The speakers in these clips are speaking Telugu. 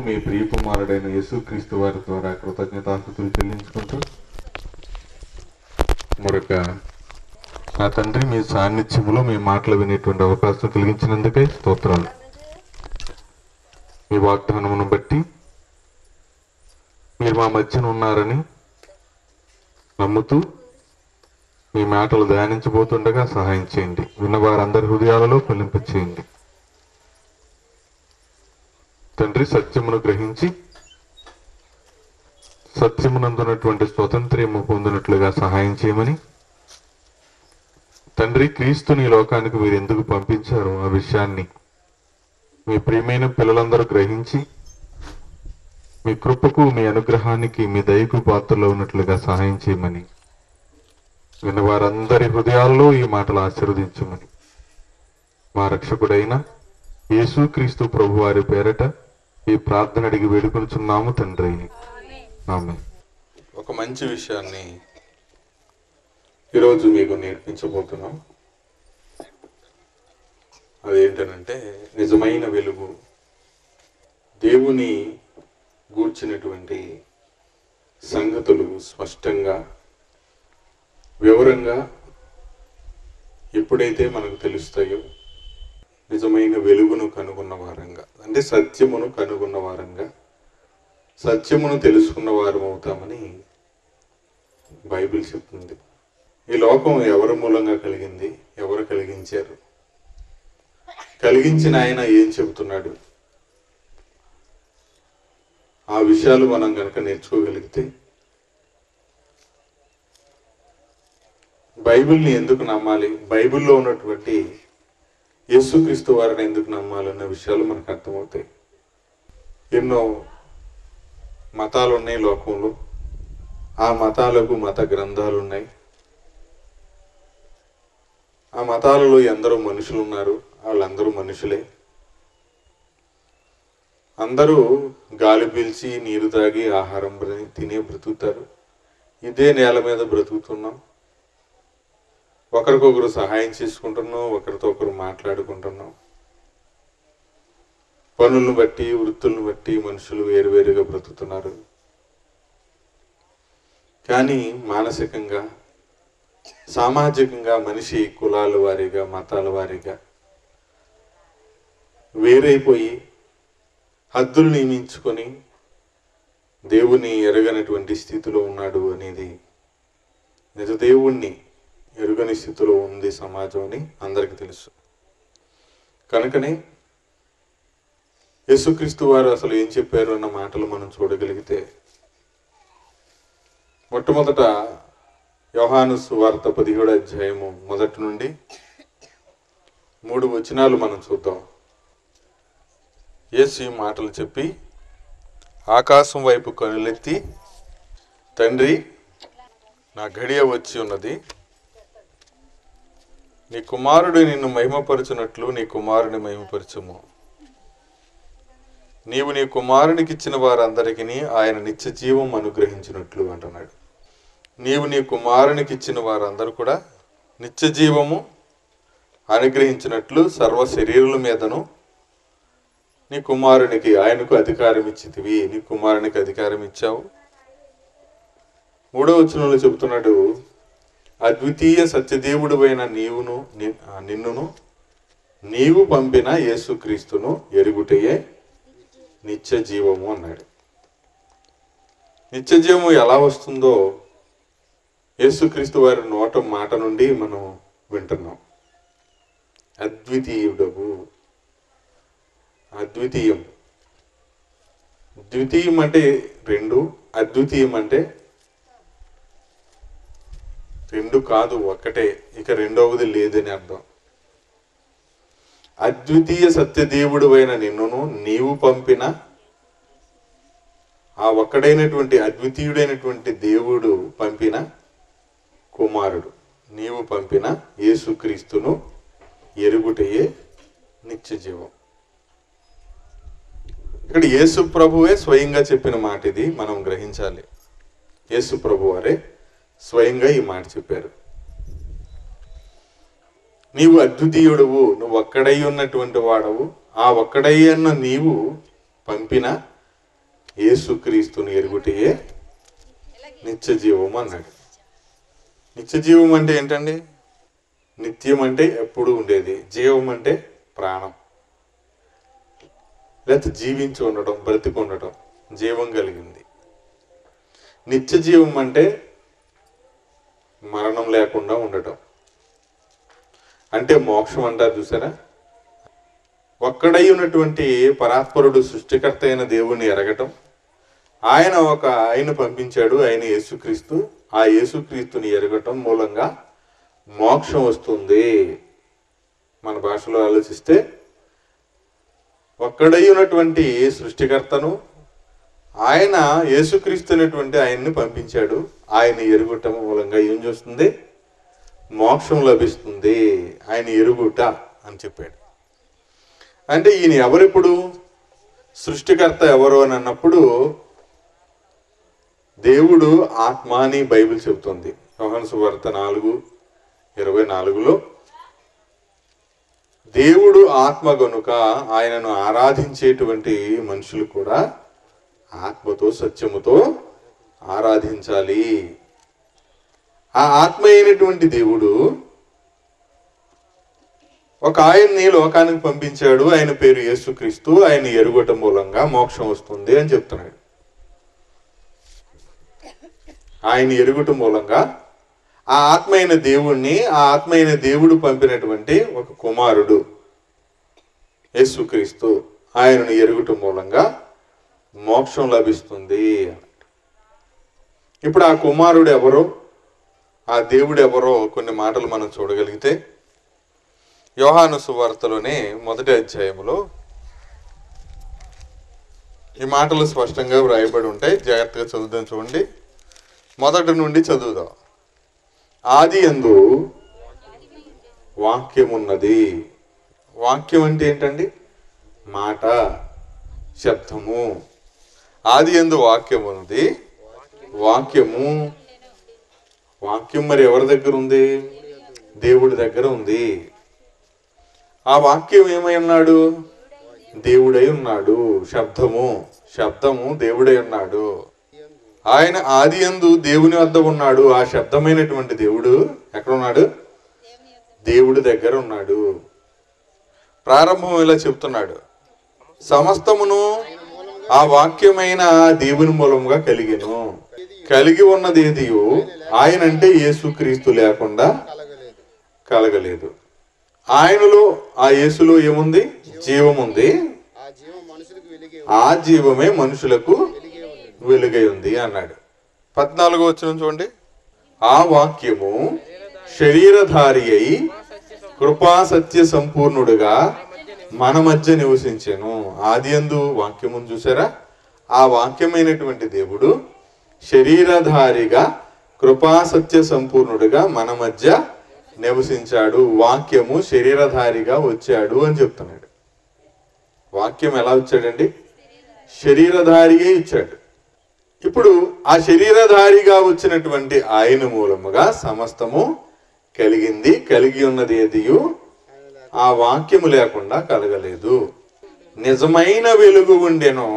మీ ప్రియకుమారుడైన యేసుక్రీస్తు వారి ద్వారా కృతజ్ఞతాస్థుతులు చెల్లించుకుంటూ మరొక నా తండ్రి మీ సాన్నిధ్యములో మీ మాటలు వినేటువంటి అవకాశం కలిగించినందుకై స్తోత్రాలు మీ వాగ్దానమును బట్టి మీరు మా మధ్యన ఉన్నారని నమ్ముతూ మీ మాటలు ధ్యానించబోతుండగా సహాయం చేయండి విన్నవారందరి హృదయాలలో ఫలింపచేయండి తండ్రి సత్యమును గ్రహించి సత్యమునందున్నటువంటి స్వతంత్ర్యము పొందినట్లుగా సహాయం చేయమని తండ్రి క్రీస్తుని ఈ లోకానికి మీరు ఎందుకు పంపించారో ఆ విషయాన్ని మీ ప్రియమైన పిల్లలందరూ గ్రహించి మీ కృపకు మీ అనుగ్రహానికి మీ దయకు పాత్రలో ఉన్నట్లుగా సహాయం చేయమని విన్నవారందరి హృదయాల్లో ఈ మాటలు ఆశీర్వదించమని మా రక్షకుడైన యేసుక్రీస్తు ప్రభు వారి పేరట ఈ ప్రార్థన అడిగి వేడుకొనుచున్నాము తండ్రి ఆమె ఒక మంచి విషయాన్ని ఈరోజు మీకు నేర్పించబోతున్నాం అదేంటనంటే నిజమైన వెలుగు దేవుని గూర్చినటువంటి సంగతులు స్పష్టంగా వివరంగా ఎప్పుడైతే మనకు తెలుస్తాయో నిజమైన వెలుగును కనుగొన్న వారంగా అంటే సత్యమును కనుగొన్న వారంగా సత్యమును తెలుసుకున్న వారం అవుతామని బైబిల్ చెప్తుంది ఈ లోకం ఎవరి మూలంగా కలిగింది ఎవరు కలిగించారు కలిగించిన ఆయన ఏం చెబుతున్నాడు ఆ విషయాలు మనం కనుక నేర్చుకోగలిగితే బైబిల్ని ఎందుకు నమ్మాలి బైబిల్లో ఉన్నటువంటి యేసుక్రీస్తు వారిని ఎందుకు నమ్మాలన్న విషయాలు మనకు అర్థమవుతాయి ఎన్నో మతాలు ఉన్నాయి లోకంలో ఆ మతాలకు మత గ్రంథాలు ఉన్నాయి ఆ మతాలలో ఎందరో మనుషులు ఉన్నారు వాళ్ళందరూ మనుషులే అందరూ గాలి పీల్చి నీరు తాగి ఆహారం బ్ర- తిని బ్రతుకుతారు ఇదే నేల మీద బ్రతుకుతున్నాం ఒకరికొకరు సహాయం చేసుకుంటున్నాం ఒకరితో ఒకరు మాట్లాడుకుంటున్నాం పనులను బట్టి వృత్తులను బట్టి మనుషులు వేరువేరుగా బ్రతుకుతున్నారు కానీ మానసికంగా సామాజికంగా మనిషి కులాల వారీగా మతాల వారీగా వేరైపోయి హద్దులు నియమించుకొని దేవుని ఎరగనటువంటి స్థితిలో ఉన్నాడు అనేది నిజ దేవుణ్ణి ఎరుగని స్థితిలో ఉంది సమాజం అని అందరికీ తెలుసు కనుకనే యేసుక్రీస్తు వారు అసలు ఏం చెప్పారు అన్న మాటలు మనం చూడగలిగితే మొట్టమొదట యోహాను సువార్త పదిహేడు అధ్యాయము మొదటి నుండి మూడు వచనాలు మనం చూద్దాం యేసు ఈ మాటలు చెప్పి ఆకాశం వైపు కనులెత్తి తండ్రి నా గడియ వచ్చి ఉన్నది నీ కుమారుడు నిన్ను మహిమపరచునట్లు నీ కుమారుని మహిమపరచుము నీవు నీ కుమారునికి ఇచ్చిన వారందరికీ ఆయన నిత్య జీవం అనుగ్రహించినట్లు అంటున్నాడు నీవు నీ కుమారునికి ఇచ్చిన వారందరూ కూడా నిత్య జీవము అనుగ్రహించినట్లు సర్వ శరీరుల మీదను నీ కుమారునికి ఆయనకు అధికారం ఇచ్చితివి నీ కుమారునికి అధికారం ఇచ్చావు మూడో వచనంలో చెబుతున్నాడు అద్వితీయ సత్యదేవుడు అయిన నీవును ని- ఆ, నిన్నును నీవు పంపిన యేసుక్రీస్తును ఎరుగుటయే నిత్య జీవము అన్నాడు నిత్య జీవము ఎలా వస్తుందో యేసుక్రీస్తు వారి నోట మాట నుండి మనం వింటున్నాం అద్వితీయుడవు అద్వితీయం ద్వితీయం అంటే రెండు అద్వితీయం అంటే రెండు కాదు ఒక్కటే ఇక రెండవది లేదని అర్థం అద్వితీయ సత్యదేవుడు అయిన నిన్నును నీవు పంపిన ఆ ఒక్కడైనటువంటి అద్వితీయుడైనటువంటి దేవుడు పంపిన కుమారుడు నీవు పంపిన యేసుక్రీస్తును ఎరుగుటయే నిత్య జీవం ఇక్కడ యేసు ప్రభువే స్వయంగా చెప్పిన మాట ఇది మనం గ్రహించాలి యేసు ప్రభు వారే స్వయంగా ఈ మాట చెప్పారు నీవు అద్వితీయుడువు నువ్వు ఒక్కడై ఉన్నటువంటి వాడవు ఆ ఒక్కడై అన్న నీవు పంపిన యేసుక్రీస్తుని ఎరుగుటయే నిత్య జీవం అన్నాడు నిత్య జీవం అంటే ఏంటండి నిత్యం అంటే ఎప్పుడు ఉండేది జీవం అంటే ప్రాణం లేకపోతే జీవించి ఉండటం బ్రతికి ఉండటం జీవం కలిగింది నిత్య జీవం అంటే మరణం లేకుండా ఉండటం అంటే మోక్షం అంటారు చూసారా ఒక్కడై ఉన్నటువంటి పరాత్పరుడు సృష్టికర్త అయిన దేవుణ్ణి ఎరగటం ఆయన ఒక ఆయన పంపించాడు ఆయన యేసుక్రీస్తు ఆ యేసుక్రీస్తుని ఎరగటం మూలంగా మోక్షం వస్తుంది మన భాషలో ఆలోచిస్తే ఒక్కడై ఉన్నటువంటి సృష్టికర్తను ఆయన యేసుక్రీస్తు అనేటువంటి ఆయన్ని పంపించాడు ఆయన ఎరుగుట మూలంగా ఏం చేస్తుంది మోక్షం లభిస్తుంది ఆయన ఎరుగుట అని చెప్పాడు అంటే ఈయన ఎవరిప్పుడు సృష్టికర్త ఎవరు అని అన్నప్పుడు దేవుడు ఆత్మ అని బైబిల్ చెబుతుంది యోహాను సువార్త నాలుగు ఇరవై నాలుగులో దేవుడు ఆత్మ గనుక ఆయనను ఆరాధించేటువంటి మనుషులు కూడా ఆత్మతో సత్యముతో ఆరాధించాలి ఆ ఆత్మ అయినటువంటి దేవుడు ఒక ఆయన్ని లోకానికి పంపించాడు ఆయన పేరు యేసుక్రీస్తు ఆయన ఎరుగట మూలంగా మోక్షం వస్తుంది అని చెప్తున్నాడు ఆయన ఎరుగుట మూలంగా ఆ ఆత్మ అయిన దేవుణ్ణి ఆ ఆత్మ అయిన దేవుడు పంపినటువంటి ఒక కుమారుడు యేసుక్రీస్తు ఆయనను ఎరుగుట మూలంగా మోక్షం లభిస్తుంది ఇప్పుడు ఆ కుమారుడు ఎవరో ఆ దేవుడు ఎవరో కొన్ని మాటలు మనం చూడగలిగితే యోహాను సువార్తలోనే మొదటి అధ్యాయంలో ఈ మాటలు స్పష్టంగా వ్రాయబడి ఉంటాయి జాగ్రత్తగా చదువుదాం చూడండి మొదటి నుండి చదువుదాం ఆది ఎందు వాక్యం ఉన్నది వాక్యం అంటే ఏంటండి మాట శబ్దము ఆది ఎందు వాక్యం ఉన్నది వాక్యము వాక్యం మరి ఎవరి దగ్గర ఉంది దేవుడి దగ్గర ఉంది ఆ వాక్యం ఏమై ఉన్నాడు దేవుడై ఉన్నాడు శబ్దము శబ్దము దేవుడై ఉన్నాడు ఆయన ఆది యందు దేవుని వద్ద ఉన్నాడు ఆ శబ్దమైనటువంటి దేవుడు ఎక్కడ ఉన్నాడు దేవుడి దగ్గర ఉన్నాడు ప్రారంభం ఇలా చెప్తున్నాడు సమస్తమును ఆ వాక్యమైన దేవుని మూలముగా కలిగెను కలిగి ఉన్నది ఏదియో ఆయన అంటే యేసుక్రీస్తు లేకుండా కలగలేదు కలగలేదు ఆయనలో ఆ యేసులో ఏముంది జీవం ఉంది ఆ జీవం మనుషులకు వెలిగే ఆ జీవమే మనుషులకు వెలిగే ఉండేది వెలుగై ఉంది అన్నాడు పద్నాలుగో వచ్చిన చూడండి ఆ వాక్యము శరీరధారి అయి కృపా సత్య సంపూర్ణుడుగా మన మధ్య నివసించెను ఆది అందు వాక్యమును చూసారా ఆ వాక్యమైనటువంటి దేవుడు శరీరధారిగా కృపా సత్య సంపూర్ణుడుగా మన మధ్య నివసించాడు వాక్యము శరీరధారిగా వచ్చాడు అని చెప్తున్నాడు వాక్యం ఎలా వచ్చాడండి శరీరధారిగా ఇచ్చాడు ఇప్పుడు ఆ శరీరధారిగా వచ్చినటువంటి ఆయన మూలముగా సమస్తము కలిగింది కలిగి ఉన్నది ఏదియు ఆ వాక్యము లేకుండా కలగలేదు నిజమైన వెలుగు ఉండెను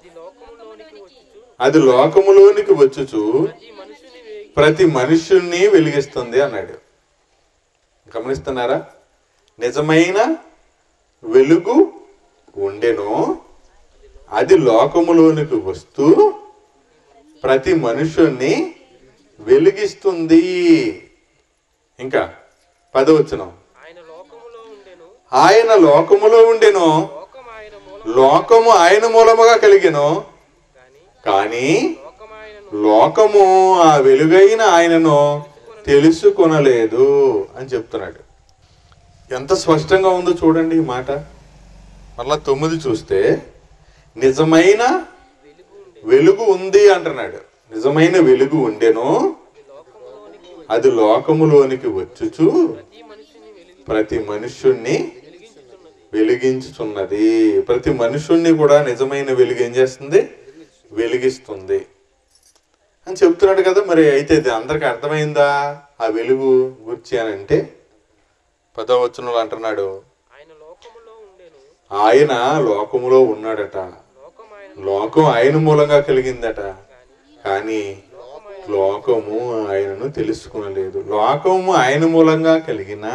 అది లోకములోనికి వచ్చుచు ప్రతి మనుష్యుణ్ణి వెలిగిస్తుంది అన్నాడు గమనిస్తున్నారా నిజమైన వెలుగు ఉండెను అది లోకములోనికి వస్తూ ప్రతి మనుషుణ్ణి వెలిగిస్తుంది ఇంకా పదవచనం ఆయన లోకములో ఉండెను ఆయన లోకములో ఉండెను లోకం ఆయన మూల లోకము ఆయన మూలముగా కలిగెను గాని కానీ లోకం ఆయనను లోకము ఆ వెలుగైన ఆయనను తెలుసుకొనలేదు అని చెప్తున్నాడు ఎంత స్పష్టంగా ఉందో చూడండి ఈ మాట మళ్ళా తొమ్మిది చూస్తే నిజమైన వెలుగు ఉంది అంటున్నాడు నిజమైన వెలుగు ఉండెను అది లోకములోనికి వచ్చుచు ప్రతి మనిషిని వెలిగి ప్రతి మనుష్యుణ్ణి వెలిగించుచున్నది ప్రతి మనుషుణ్ణి కూడా నిజమైన వెలుగు ఏం చేస్తుంది వెలిగిస్తుంది అని చెప్తున్నాడు కదా మరి అయితే ఇది అందరికి అర్థమైందా ఆ వెలుగు గుర్చి అని అంటే పదవచనంలో అంటున్నాడు ఆయన లోకములో ఉండెను ఆయన లోకములో ఉన్నాడట లోకం ఆయన ఆయన లోకం ఆయన మూలంగా కలిగిందట కానీ లోకము ఆయనను తెలుసుకునలేదు లోకము ఆయన మూలంగా కలిగినా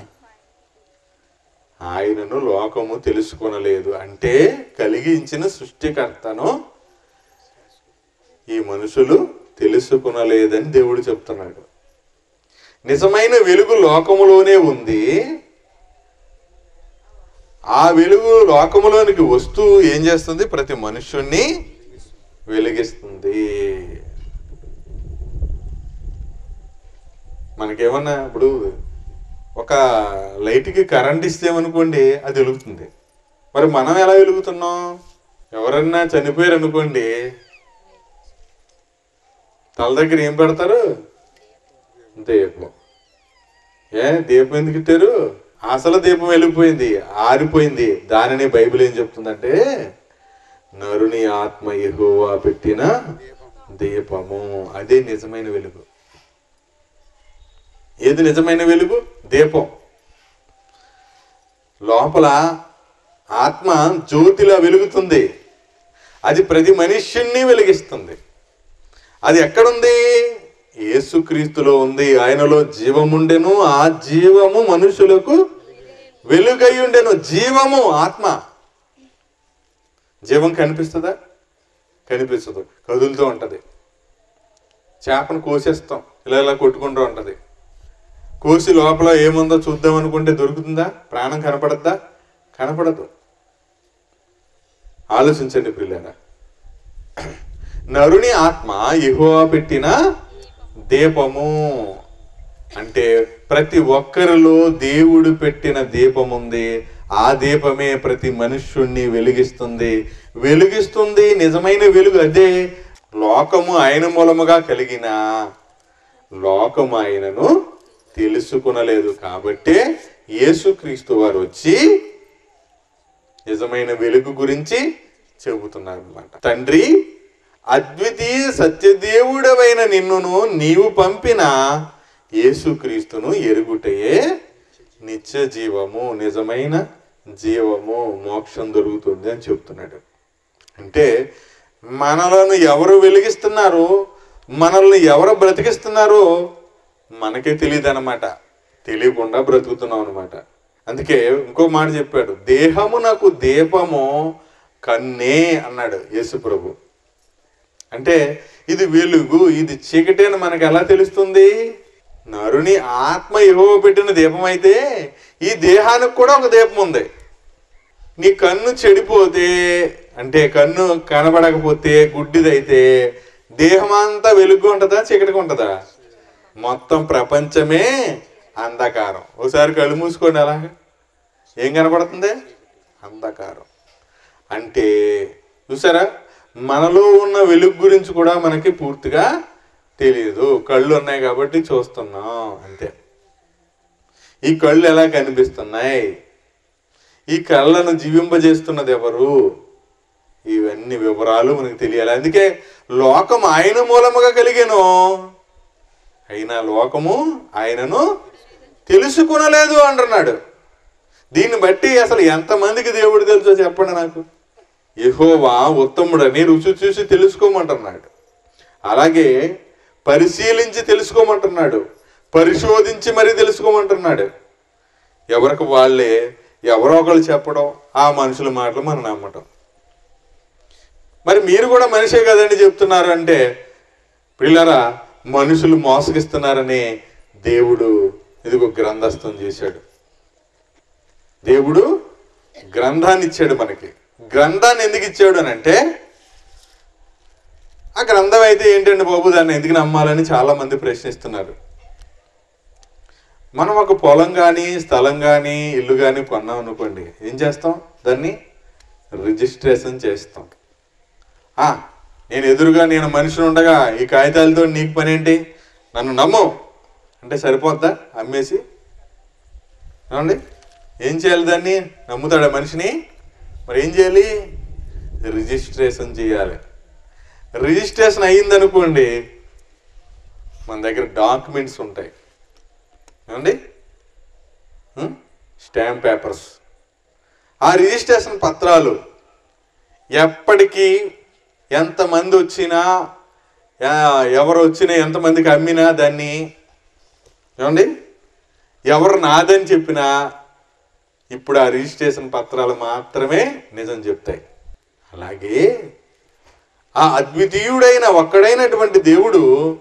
ఆయనను లోకము తెలుసుకొనలేదు అంటే కలిగించిన సృష్టికర్తను ఈ మనుషులు తెలుసుకునలేదని దేవుడు చెప్తున్నాడు నిజమైన వెలుగు లోకములోనే ఉంది ఆ వెలుగు లోకములోనికి వస్తూ ఏం చేస్తుంది ప్రతి మనుష్యుణ్ణి వెలిగిస్తుంది మనకేమన్నా ఇప్పుడు ఒక లైట్కి కరెంట్ ఇస్తేమనుకోండి అది వెలుగుతుంది మరి మనం ఎలా వెలుగుతున్నాం ఎవరన్నా చనిపోయారు అనుకోండి తల దగ్గర ఏం పెడతారు దీపం ఏ దీపం ఎందుకు ఇట్టారు అసలు దీపం వెళ్ళిపోయింది ఆరిపోయింది దానిని బైబిల్ ఏం చెప్తుందంటే నరుని ఆత్మ ఎగువ పెట్టిన దీపము అదే నిజమైన వెలుగు ఏది నిజమైన వెలుగు దీపం లోపల ఆత్మ జ్యోతిలా వెలుగుతుంది అది ప్రతి మనుష్యుణ్ణి వెలిగిస్తుంది అది ఎక్కడుంది యేసుక్రీస్తులో ఉంది ఆయనలో జీవముండెను ఆ జీవము మనుషులకు వెలుగై ఉండెను జీవము ఆత్మ జీవం కనిపిస్తుందా కనిపిస్తుంది కదులుతూ ఉంటది చేపను కోసేస్తాం ఇలా ఇలా కొట్టుకుంటూ ఉంటది కోసి లోపల ఏముందో చూద్దాం అనుకుంటే దొరుకుతుందా ప్రాణం కనపడద్దా కనపడదు ఆలోచించండి పిల్లరా నరుని ఆత్మ యెహోవా పెట్టిన దీపము అంటే ప్రతి ఒక్కరిలో దేవుడు పెట్టిన దీపం ఉంది ఆ దీపమే ప్రతి మనుష్యుణ్ణి వెలిగిస్తుంది వెలిగిస్తుంది నిజమైన వెలుగు అదే లోకము ఆయన మూలముగా కలిగిన లోకము ఆయనను తెలుసుకునలేదు కాబట్టే యేసుక్రీస్తు వారు వచ్చి నిజమైన వెలుగు గురించి చెబుతున్నారు అనమాట తండ్రి అద్వితీయ సత్యదేవుడవైన నిన్నును నీవు పంపిన యేసుక్రీస్తును ఎరుగుటయే నిత్య జీవము నిజమైన జీవము మోక్షం దొరుకుతుంది అని చెప్తున్నాడు అంటే మనలను ఎవరు వెలిగిస్తున్నారు మనల్ని ఎవరు బ్రతికిస్తున్నారో మనకే తెలియదు అనమాట తెలియకుండా బ్రతుకుతున్నాం అనమాట అందుకే ఇంకో మాట చెప్పాడు దేహము నాకు దీపము కన్నే అన్నాడు యేసు ప్రభు అంటే ఇది వెలుగు ఇది చీకటి అని మనకు ఎలా తెలుస్తుంది నరుని ఆత్మ ఇవ్వ పెట్టిన దీపం అయితే ఈ దేహానికి కూడా ఒక దీపం ఉంది నీ కన్ను చెడిపోతే అంటే కన్ను కనబడకపోతే గుడ్డిదైతే దేహం అంతా వెలుగు ఉంటుందా చీకటిగా ఉంటుందా మొత్తం ప్రపంచమే అంధకారం ఒకసారి కళ్ళు మూసుకోండి అలాగా ఏం కనపడుతుంది అంధకారం అంటే చూసారా మనలో ఉన్న వెలుగు గురించి కూడా మనకి పూర్తిగా తెలియదు కళ్ళు ఉన్నాయి కాబట్టి చూస్తున్నాం అంతే ఈ కళ్ళు ఎలా కనిపిస్తున్నాయి ఈ కళ్ళను జీవింపజేస్తున్నది ఎవరు ఇవన్నీ వివరాలు మనకు తెలియాలి అందుకే లోకం ఆయన మూలముగా కలిగాను అయినా లోకము ఆయనను తెలుసుకునలేదు అంటున్నాడు దీన్ని బట్టి అసలు ఎంతమందికి దేవుడు తెలుసో చెప్పండి నాకు యెహోవా ఉత్తముడని రుచి చూసి తెలుసుకోమంటున్నాడు అలాగే పరిశీలించి తెలుసుకోమంటున్నాడు పరిశోధించి మరి తెలుసుకోమంటున్నాడు ఎవరికి వాళ్ళే ఎవరో ఒకరు చెప్పడం ఆ మనుషుల మాటలు మనం నమ్మటం మరి మీరు కూడా మనిషే కదండి చెప్తున్నారు అంటే పిల్లరా మనుషులు మోసగిస్తున్నారని దేవుడు ఇదిగో గ్రంథస్థం చేశాడు దేవుడు గ్రంథాన్ని ఇచ్చాడు మనకి గ్రంథాన్ని ఎందుకు ఇచ్చాడు అని అంటే ఆ గ్రంథం అయితే ఏంటండి బాబు దాన్ని ఎందుకు నమ్మాలని చాలా మంది ప్రశ్నిస్తున్నారు మనం ఒక పొలం కానీ స్థలం కానీ ఇల్లు కానీ కొన్నాం అనుకోండి ఏం చేస్తాం దాన్ని రిజిస్ట్రేషన్ చేస్తాం ఆ, నేను ఎదురుగా నేను మనిషిని ఉండగా ఈ కాగితాలతో నీకు పని ఏంటి నన్ను నమ్ము అంటే సరిపోద్దా అమ్మేసి ఏమండి ఏం చేయాలి దాన్ని నమ్ముతాడా మనిషిని మరి ఏం చేయాలి రిజిస్ట్రేషన్ చేయాలి రిజిస్ట్రేషన్ అయ్యిందనుకోండి మన దగ్గర డాక్యుమెంట్స్ ఉంటాయి ఏమండి స్టాంప్ పేపర్స్ ఆ రిజిస్ట్రేషన్ పత్రాలు ఎప్పటికీ ఎంతమంది వచ్చినా ఆ, ఎవరు వచ్చినా ఎంతమందికి అమ్మినా దాన్ని ఏమండి ఎవరు నాదని చెప్పినా ఇప్పుడు ఆ రిజిస్ట్రేషన్ పత్రాలు మాత్రమే నిజం చెప్తాయి అలాగే ఆ అద్వితీయుడైన ఒక్కడైనటువంటి దేవుడు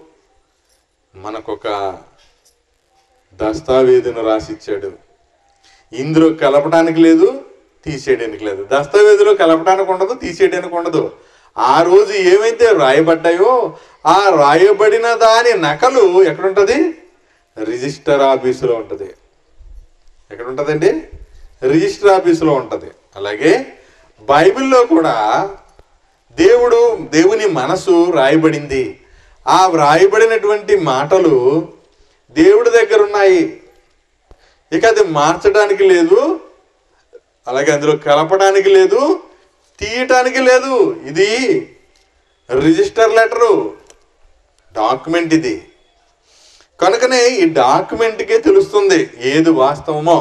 మనకొక దస్తావేజును రాసిచ్చాడు ఇందులో కలపడానికి లేదు తీసేయడానికి లేదు దస్తావేజులో కలపడానికి ఉండదు తీసేయడానికి ఉండదు ఆ రోజు ఏమైతే రాయబడ్డాయో ఆ రాయబడిన దాని నకలు ఎక్కడుంటది రిజిస్టర్ ఆఫీసులో ఉంటుంది ఎక్కడ ఉంటుందండి రిజిస్టర్ ఆఫీసులో ఉంటుంది అలాగే బైబిల్లో కూడా దేవుడు దేవుని మనసు రాయబడింది ఆ వ్రాయబడినటువంటి మాటలు దేవుడి దగ్గర ఉన్నాయి ఇక అది మార్చడానికి లేదు అలాగే అందులో కలపడానికి లేదు తీయటానికి లేదు ఇది రిజిస్టర్ లెటరు డాక్యుమెంట్ ఇది కనుకనే ఈ డాక్యుమెంట్కే తెలుస్తుంది ఏది వాస్తవమో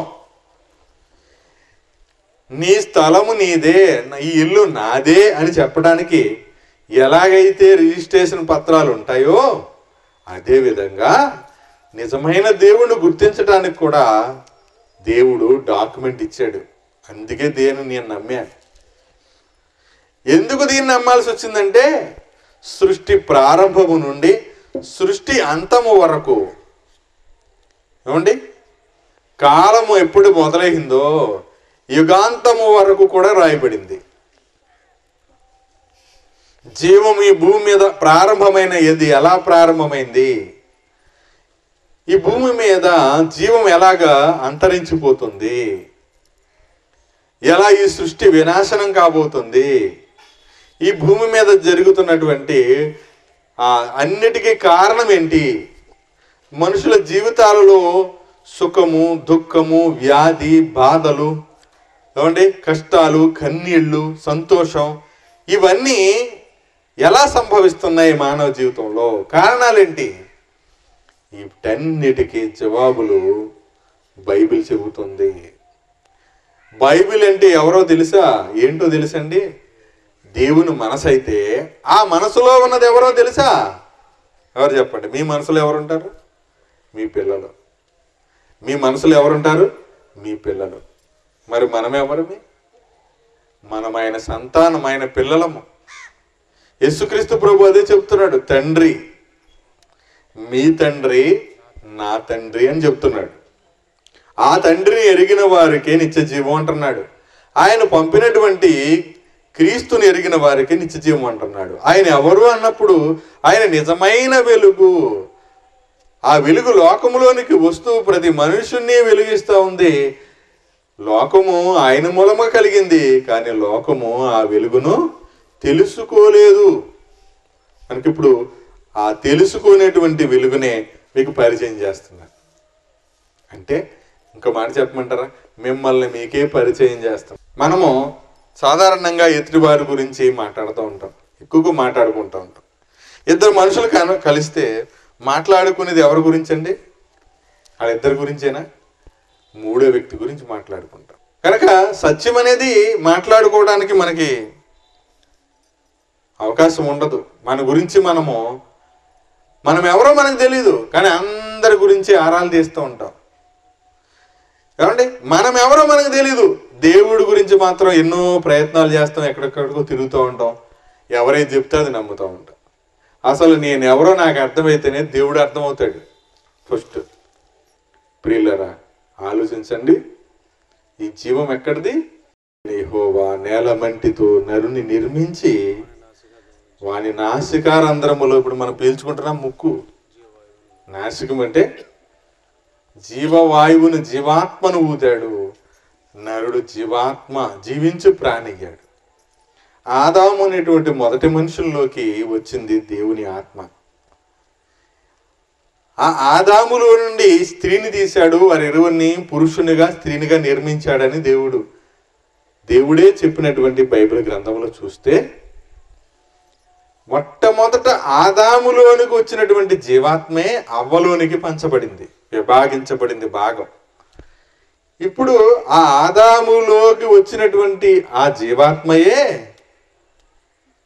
నీ స్థలము నీదే ఈ ఇల్లు నాదే అని చెప్పడానికి ఎలాగైతే రిజిస్ట్రేషన్ పత్రాలు ఉంటాయో అదే విధంగా నిజమైన దేవుణ్ణి గుర్తించడానికి కూడా దేవుడు డాక్యుమెంట్ ఇచ్చాడు అందుకే దేని నేను నమ్మాను ఎందుకు దీన్ని నమ్మాల్సి వచ్చిందంటే సృష్టి ప్రారంభము నుండి సృష్టి అంతము వరకు ఏమండి కాలము ఎప్పుడు మొదలైందో యుగాంతము వరకు కూడా రాయబడింది జీవం ఈ భూమి మీద ప్రారంభమైన ఇది ఎలా ప్రారంభమైంది ఈ భూమి మీద జీవం ఎలాగా అంతరించిపోతుంది ఎలా ఈ సృష్టి వినాశనం కాబోతుంది ఈ భూమి మీద జరుగుతున్నటువంటి ఆ, అన్నిటికీ కారణం ఏంటి మనుషుల జీవితాలలో సుఖము దుఃఖము వ్యాధి బాధలు ఏమండి కష్టాలు కన్నీళ్ళు సంతోషం ఇవన్నీ ఎలా సంభవిస్తున్నాయి మానవ జీవితంలో కారణాలేంటి వీటన్నిటికీ జవాబులు బైబిల్ చెబుతుంది బైబిల్ అంటే ఎవరో తెలుసా ఏంటో తెలుసండి దేవుని మనసు అయితే ఆ మనసులో ఉన్నది ఎవరో తెలుసా ఎవరు చెప్పండి మీ మనసులో ఎవరుంటారు మీ పిల్లలు మీ మనసులో ఎవరుంటారు మీ పిల్లలు మరి మనం ఎవరమి మనం ఆయన సంతానం ఆయన పిల్లలము యేసుక్రీస్తు ప్రభు అదే చెప్తున్నాడు తండ్రి మీ తండ్రి నా తండ్రి అని చెప్తున్నాడు ఆ తండ్రిని ఎరిగిన వారికి నిత్య జీవం అంటున్నాడు ఆయన పంపినటువంటి క్రీస్తుని ఎరిగిన వారికి నిత్య జీవం అంటున్నాడు ఆయన ఎవరు అన్నప్పుడు ఆయన నిజమైన వెలుగు ఆ వెలుగు లోకములోనికి వస్తూ ప్రతి మనుషుణ్ణి వెలిగిస్తూ ఉంది లోకము ఆయన మూలముగా కలిగింది కానీ లోకము ఆ వెలుగును తెలుసుకోలేదు మనకి ఇప్పుడు ఆ తెలుసుకునేటువంటి వెలుగునే మీకు పరిచయం చేస్తున్నారు అంటే ఇంకో మాట చెప్పమంటారా మిమ్మల్ని మీకే పరిచయం చేస్తాం మనము సాధారణంగా ఎదుటి వారి గురించి మాట్లాడుతూ ఉంటాం ఎక్కువగా మాట్లాడుకుంటూ ఉంటాం ఇద్దరు మనుషులు కన కలిస్తే మాట్లాడుకునేది ఎవరి గురించి అండి వాళ్ళిద్దరి గురించేనా మూడో వ్యక్తి గురించి మాట్లాడుకుంటాం కనుక సత్యం అనేది మాట్లాడుకోవడానికి మనకి అవకాశం ఉండదు మన గురించి మనము మనం ఎవరో మనకు తెలియదు కానీ అందరి గురించి ఆరాలు తీస్తూ ఉంటాం ఏమండి మనం ఎవరో మనకు తెలియదు దేవుడి గురించి మాత్రం ఎన్నో ప్రయత్నాలు చేస్తాం ఎక్కడెక్కడికో తిరుగుతూ ఉంటాం ఎవరైతే చెప్తే అది నమ్ముతూ ఉంటాం అసలు నేను ఎవరో నాకు అర్థమైతేనే దేవుడు అర్థమవుతాడు ఫస్ట్ ప్రియులరా ఆలోచించండి ఈ జీవం ఎక్కడిది యెహోవా నేల మంటితో నరుని నిర్మించి వాని నాసికారంధ్రములో ఇప్పుడు మనం పీల్చుకుంటున్నాం ముక్కు నాసికం అంటే జీవవాయువును జీవాత్మను ఊదాడు నరుడు జీవాత్మ జీవించు ప్రాణియ్యాడు ఆదాము అనేటువంటి మొదటి మనుషుల్లోకి వచ్చింది దేవుని ఆత్మ ఆ ఆదాములో నుండి స్త్రీని తీశాడు వారి ఇరువురిని పురుషునిగా స్త్రీనిగా నిర్మించాడని దేవుడు దేవుడే చెప్పినటువంటి బైబిల్ గ్రంథంలో చూస్తే మొట్టమొదట ఆదాములోనికి వచ్చినటువంటి జీవాత్మే అవ్వలోనికి పంచబడింది విభాగించబడింది భాగం ఇప్పుడు ఆ ఆదాములోకి వచ్చినటువంటి ఆ జీవాత్మయే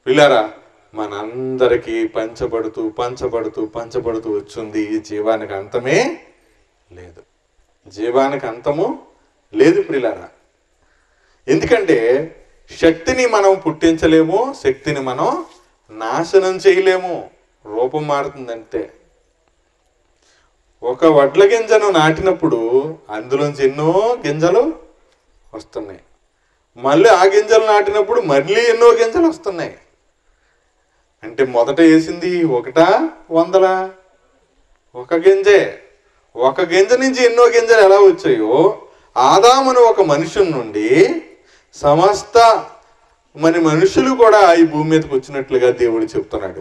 పిల్లరా మనందరికీ పంచబడుతూ పంచబడుతూ పంచబడుతూ వచ్చింది ఈ జీవానికి అంతమే లేదు జీవానికి అంతము లేదు ప్రిలారా ఎందుకంటే శక్తిని మనం పుట్టించలేము శక్తిని మనం నాశనం చేయలేము రూపం మారుతుందంతే ఒక వడ్ల గింజను నాటినప్పుడు అందులోంచి ఎన్నో గింజలు వస్తున్నాయి మళ్ళీ ఆ గింజలు నాటినప్పుడు మళ్ళీ ఎన్నో గింజలు వస్తున్నాయి అంటే మొదట వేసింది ఒకటా వందలా ఒక గింజే ఒక గింజ నుంచి ఎన్నో గింజలు ఎలా వచ్చాయో ఆదామును ఒక మనుషుని నుండి సమస్త మన మనుషులు కూడా ఈ భూమి మీదకి వచ్చినట్లుగా దేవుడు చెప్తున్నాడు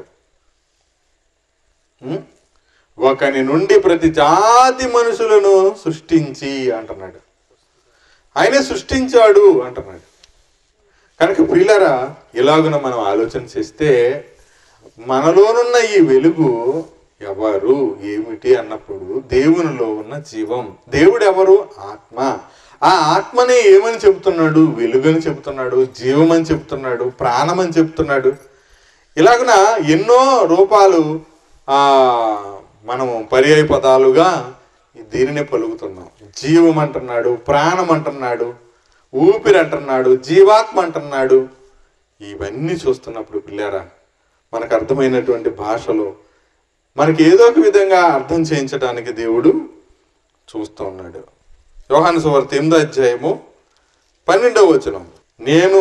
ఉం? ఒకని నుండి ప్రతి జాతి మనుషులను సృష్టించి అంటున్నాడు ఆయనే సృష్టించాడు అంటున్నాడు కనుక ప్రియులరా ఇలాగున మనం ఆలోచన చేస్తే మనలోనున్న ఈ వెలుగు ఎవరు ఏమిటి అన్నప్పుడు దేవునిలో ఉన్న జీవం దేవుడు ఎవరు ఆత్మ ఆ ఆత్మనే ఏమని చెబుతున్నాడు వెలుగని చెబుతున్నాడు జీవం అని చెబుతున్నాడు ప్రాణం అని చెప్తున్నాడు ఇలాగున ఎన్నో రూపాలు ఆ మనము పర్యాయ పదాలుగా దీనినే పలుకుతున్నాం జీవం అంటున్నాడు ప్రాణం అంటున్నాడు ఊపిరి అంటున్నాడు జీవాత్మ అంటున్నాడు ఇవన్నీ చూస్తున్నప్పుడు పిల్లారా మనకు అర్థమైనటువంటి భాషలో మనకి ఏదో ఒక విధంగా అర్థం చేయించడానికి దేవుడు చూస్తూ ఉన్నాడు యోహాను సువార్త ఎనిమిదో అధ్యాయము పన్నెండవ వచనం నేను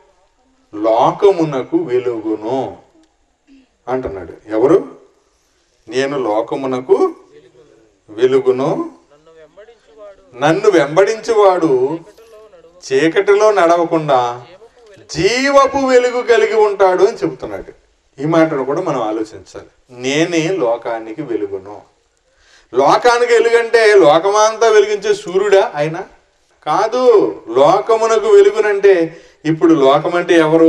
లోకమునకు వెలుగును అంటున్నాడు ఎవరు నేను లోకమునకు వెలుగును నన్ను వెంబడించువాడు నన్ను వెంబడించువాడు చీకటిలో నడవకుండా జీవపు వెలుగు కలిగి ఉంటాడు అని చెబుతున్నాడు ఈ మాటను కూడా మనం ఆలోచించాలి నేనే లోకానికి వెలుగును లోకానికి వెలుగంటే లోకమంతా వెలిగించే సూర్యుడా ఆయన కాదు లోకమునకు వెలుగునంటే ఇప్పుడు లోకం అంటే ఎవరు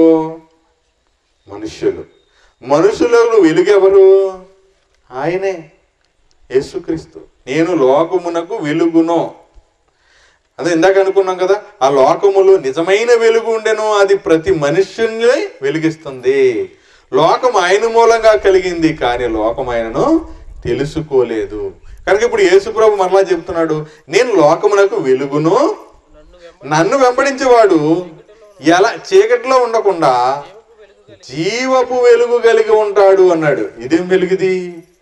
మనుష్యులు మనుషులకు వెలుగు ఎవరు ఆయనే యేసుక్రీస్తు నేను లోకమునకు వెలుగును అదే ఇందాక అనుకున్నాం కదా ఆ లోకములు నిజమైన వెలుగు ఉండెను అది ప్రతి మనుష్యుని వెలిగిస్తుంది లోకం ఆయన మూలంగా కలిగింది కానీ లోకం ఆయనను తెలుసుకోలేదు కనుక ఇప్పుడు యేసుప్రభు మరలా చెప్తున్నాడు నేను లోకమునకు వెలుగును నన్ను వెంబడించేవాడు ఎలా చీకటిలో ఉండకుండా జీవపు వెలుగు కలిగి ఉంటాడు అన్నాడు ఇదేం వెలుగుది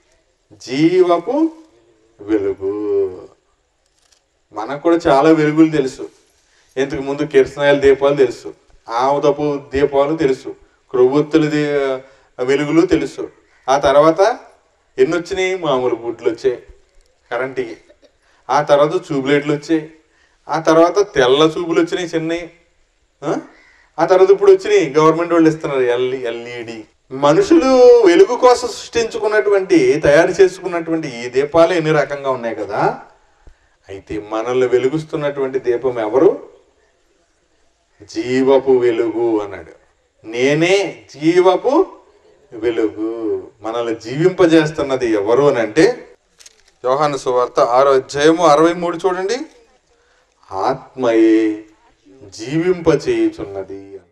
జీవపు వెలుగు మనకు కూడా చాలా వెలుగులు తెలుసు ఇంతకు ముందు కిరసనాయల దీపాలు తెలుసు ఆముదపు దీపాలు తెలుసు క్రొవ్వొత్తుల దీ- వెలుగులు తెలుసు ఆ తర్వాత ఎన్ని వచ్చినాయి మామూలు గుడ్లు వచ్చాయి కరెంటుకి ఆ తర్వాత ట్యూబ్లైట్లు వచ్చాయి ఆ తర్వాత తెల్ల చూపులు వచ్చినాయి చిన్నవి ఆ? ఆ తర్వాత ఇప్పుడు వచ్చినాయి గవర్నమెంట్ వాళ్ళు ఇస్తున్నారు ఎల్ ఎల్ఈడి మనుషులు వెలుగు కోసం సృష్టించుకున్నటువంటి తయారు చేసుకున్నటువంటి ఈ దీపాలు ఎన్ని రకంగా ఉన్నాయి కదా అయితే మనల్ని వెలుగుస్తున్నటువంటి దీపం ఎవరు జీవపు వెలుగు అన్నాడు నేనే జీవపు వెలుగు మనల్ని జీవింపజేస్తున్నది ఎవరు అని అంటే యోహాను సువార్త ఆరో అధ్యాయము అరవై మూడు చూడండి ఆత్మయే జీవింపచేయుచున్నది అన్నాడు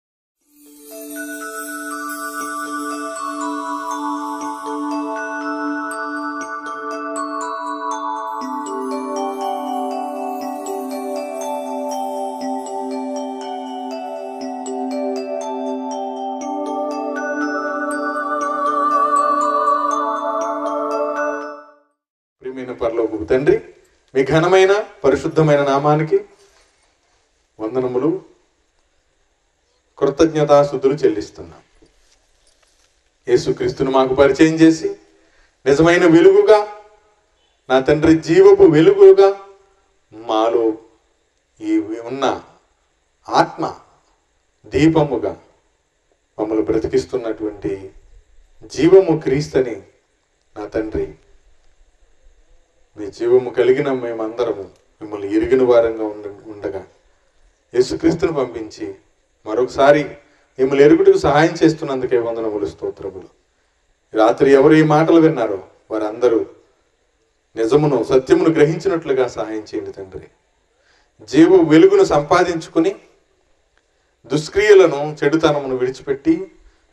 ప్రియమైన పరలోకపు తండ్రి మీ ఘనమైన పరిశుద్ధమైన నామానికి వందనములు కృతజ్ఞతాశుద్ధులు చెల్లిస్తున్నాం యేసుక్రీస్తును మాకు పరిచయం చేసి నిజమైన వెలుగుగా నా తండ్రి జీవపు వెలుగుగా మాలో ఈ ఉన్న ఆత్మ దీపముగా మమ్మల్ని బ్రతికిస్తున్నటువంటి జీవము క్రీస్తని నా తండ్రి మీ జీవము కలిగిన మేమందరము మిమ్మల్ని ఎరిగిన వారంగా ఉండ ఉండగా యేసుక్రీస్తుని పంపించి మరొకసారి మిమ్మల్ని ఎరుగుటకు సహాయం చేస్తున్నందుకే వందనములు స్తోత్రములు రాత్రి ఎవరు ఈ మాటలు విన్నారో వారందరూ నిజమును సత్యమును గ్రహించినట్లుగా సహాయం చేయండి తండ్రి జీవ వెలుగును సంపాదించుకుని దుష్క్రియలను చెడుతనమును విడిచిపెట్టి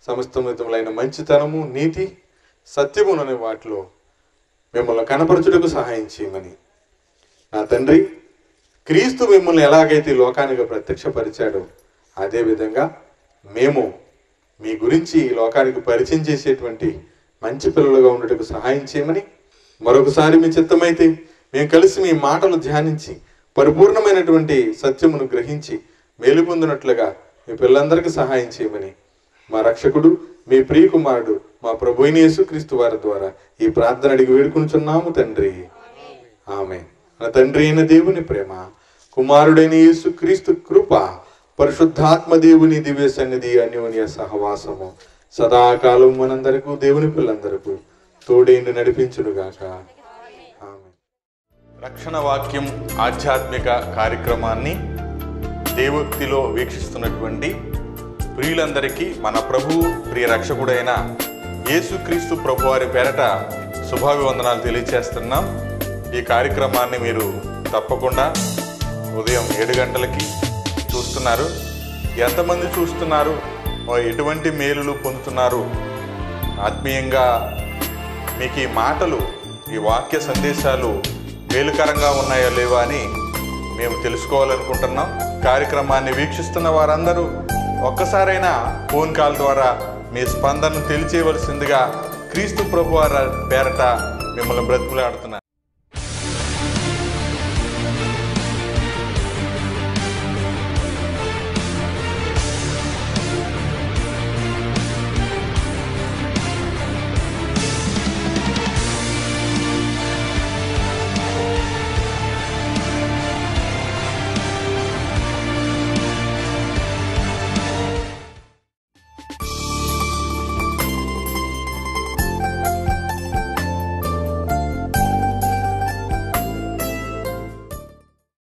సమస్తమితములైన మంచితనము నీతి సత్యమునని వాటిలో మిమ్మల్ని కనపరచుటకు సహాయం చేయమని నా తండ్రి క్రీస్తు మిమ్మల్ని ఎలాగైతే ఈ లోకానికి ప్రత్యక్షపరిచాడో అదే విధంగా మేము మీ గురించి ఈ లోకానికి పరిచయం చేసేటువంటి మంచి పిల్లలుగా ఉండటకు సహాయం చేయమని మరొకసారి మీ చిత్తమైతే మేము కలిసి మీ మాటలు ధ్యానించి పరిపూర్ణమైనటువంటి సత్యమును గ్రహించి మేలు పొందినట్లుగా మీ పిల్లలందరికీ సహాయం చేయమని మా రక్షకుడు మీ ప్రియ కుమారుడు మా ప్రభు అయిన యేసుక్రీస్తు వారి ద్వారా ఈ ప్రార్థన అడిగి వేడుకుంటున్నాము తండ్రి ఆమె మన తండ్రి అయిన దేవుని ప్రేమ కుమారుడైన యేసు క్రీస్తు కృప పరిశుద్ధాత్మ దేవుని దివ్య సన్నిధి అన్యోన్య సహవాసము సదాకాలం మనందరకు దేవుని పిల్లందరకు తోడేండి నడిపించునుగాక ఆమె రక్షణ వాక్యం ఆధ్యాత్మిక కార్యక్రమాన్ని దేవోక్తిలో వీక్షిస్తున్నటువంటి ప్రియులందరికీ మన ప్రభు ప్రియ రక్షకుడైన యేసుక్రీస్తు ప్రభు వారి పేరట శుభాభివందనాలు తెలియచేస్తున్నాం ఈ కార్యక్రమాన్ని మీరు తప్పకుండా ఉదయం ఏడు గంటలకి చూస్తున్నారు ఎంతమంది చూస్తున్నారు ఓ ఎటువంటి మేలులు పొందుతున్నారు ఆత్మీయంగా మీకు ఈ మాటలు ఈ వాక్య సందేశాలు మేలుకరంగా ఉన్నాయా లేవా అని మేము తెలుసుకోవాలనుకుంటున్నాం కార్యక్రమాన్ని వీక్షిస్తున్న వారందరూ ఒక్కసారైనా ఫోన్ కాల్ ద్వారా మీ స్పందనను తెలియచేయవలసిందిగా క్రీస్తు ప్రభు వారి పేరట మిమ్మల్ని బ్రతుకులాడుతున్నారు